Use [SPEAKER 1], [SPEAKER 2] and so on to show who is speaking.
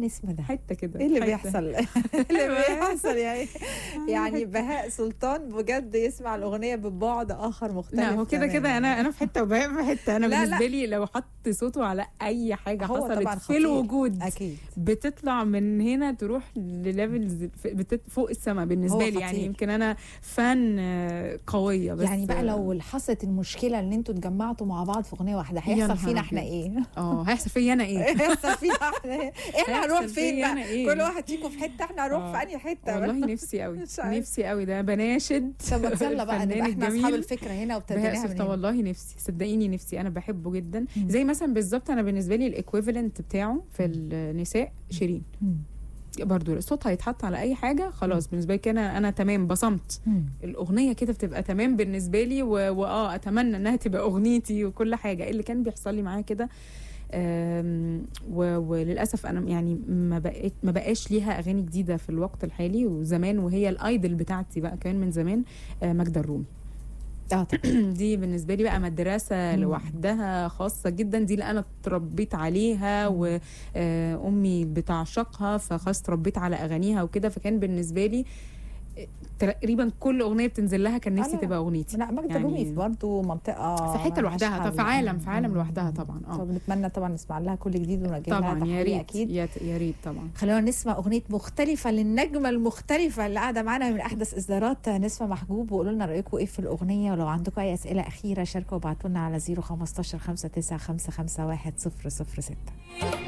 [SPEAKER 1] النسمه ده
[SPEAKER 2] حته كده
[SPEAKER 1] ايه اللي
[SPEAKER 2] حتة.
[SPEAKER 1] بيحصل ايه اللي بيحصل يعني يعني بهاء سلطان بجد يسمع الاغنيه ببعد اخر مختلف
[SPEAKER 2] لا هو كده
[SPEAKER 1] تماماً.
[SPEAKER 2] كده انا انا في حته وبهاء في حته انا
[SPEAKER 1] لا،
[SPEAKER 2] بالنسبه
[SPEAKER 1] لا.
[SPEAKER 2] لي لو حط صوته على اي حاجه
[SPEAKER 1] هو طبعاً
[SPEAKER 2] حصلت في
[SPEAKER 1] خطير.
[SPEAKER 2] الوجود
[SPEAKER 1] اكيد
[SPEAKER 2] بتطلع من هنا تروح لليفلز بتت- فوق السماء بالنسبه
[SPEAKER 1] هو
[SPEAKER 2] لي يعني
[SPEAKER 1] خطير.
[SPEAKER 2] يمكن انا فان آه، قويه بس
[SPEAKER 1] يعني بقى لو حصلت المشكله ان انتوا اتجمعتوا مع بعض في اغنيه واحده
[SPEAKER 2] يا
[SPEAKER 1] هيحصل
[SPEAKER 2] نهار
[SPEAKER 1] فينا احنا
[SPEAKER 2] أبيض.
[SPEAKER 1] ايه؟
[SPEAKER 2] اه هيحصل فيا انا ايه
[SPEAKER 1] هيحصل فينا احنا ايه؟ احنا هنروح
[SPEAKER 2] هيحصل
[SPEAKER 1] فين
[SPEAKER 2] فيا
[SPEAKER 1] بقى؟
[SPEAKER 2] أنا إيه؟
[SPEAKER 1] كل واحد فيكم في حته احنا هنروح
[SPEAKER 2] آه.
[SPEAKER 1] في انهي حته؟
[SPEAKER 2] والله نفسي قوي
[SPEAKER 1] مش عارفة.
[SPEAKER 2] نفسي قوي ده بناشد
[SPEAKER 1] طب ما يلا بقى
[SPEAKER 2] الفنان
[SPEAKER 1] نبقى احنا اصحاب
[SPEAKER 2] الجميل
[SPEAKER 1] الفكره هنا
[SPEAKER 2] بهاء
[SPEAKER 1] وابتديناها من
[SPEAKER 2] سلطان
[SPEAKER 1] هنا.
[SPEAKER 2] والله نفسي صدقيني نفسي انا بحبه جدا
[SPEAKER 1] مم.
[SPEAKER 2] زي مثلا بالظبط انا بالنسبه لي الايكويفالنت بتاعه في النساء شيرين
[SPEAKER 1] مم.
[SPEAKER 2] برضو صوتها يتحط على اي حاجه خلاص بالنسبه لي كده انا تمام بصمت
[SPEAKER 1] مم.
[SPEAKER 2] الاغنيه كده بتبقى تمام بالنسبه لي و- واه اتمنى انها تبقى اغنيتي وكل حاجه إيه اللي كان بيحصل لي معاها كده آم، و- وللاسف انا يعني ما بقيت ما بقاش ليها اغاني جديده في الوقت الحالي وزمان وهي الايدل بتاعتي بقى كمان من زمان آه، ماجدة الرومي
[SPEAKER 1] اه طبعا
[SPEAKER 2] دي بالنسبه لي بقى مدرسه
[SPEAKER 1] مم.
[SPEAKER 2] لوحدها خاصه جدا دي اللي انا اتربيت عليها وامي بتعشقها فخلاص اتربيت على اغانيها وكده فكان بالنسبه لي آه، تقريبا كل اغنيه بتنزل لها كان نفسي
[SPEAKER 1] لا.
[SPEAKER 2] تبقى اغنيتي
[SPEAKER 1] لا ماجدة
[SPEAKER 2] يعني-
[SPEAKER 1] الرومي برضه منطقه
[SPEAKER 2] في حته لوحدها
[SPEAKER 1] ملهاش
[SPEAKER 2] طب في
[SPEAKER 1] حل.
[SPEAKER 2] عالم في عالم
[SPEAKER 1] مم.
[SPEAKER 2] لوحدها طبعا اه
[SPEAKER 1] طب نتمنى طبعا نسمع لها كل جديد ونجيب لها
[SPEAKER 2] طبعا يا
[SPEAKER 1] تحية
[SPEAKER 2] ريت
[SPEAKER 1] اكيد
[SPEAKER 2] يا يا ريت طبعا
[SPEAKER 1] خلونا نسمع اغنيه مختلفه للنجمه المختلفه اللي قاعده معانا من احدث اصدارات نسمه محجوب وقولوا لنا رايكم ايه في الاغنيه ولو عندكم اي اسئله اخيره شاركوا وابعتوا لنا على 015 59 55 1 006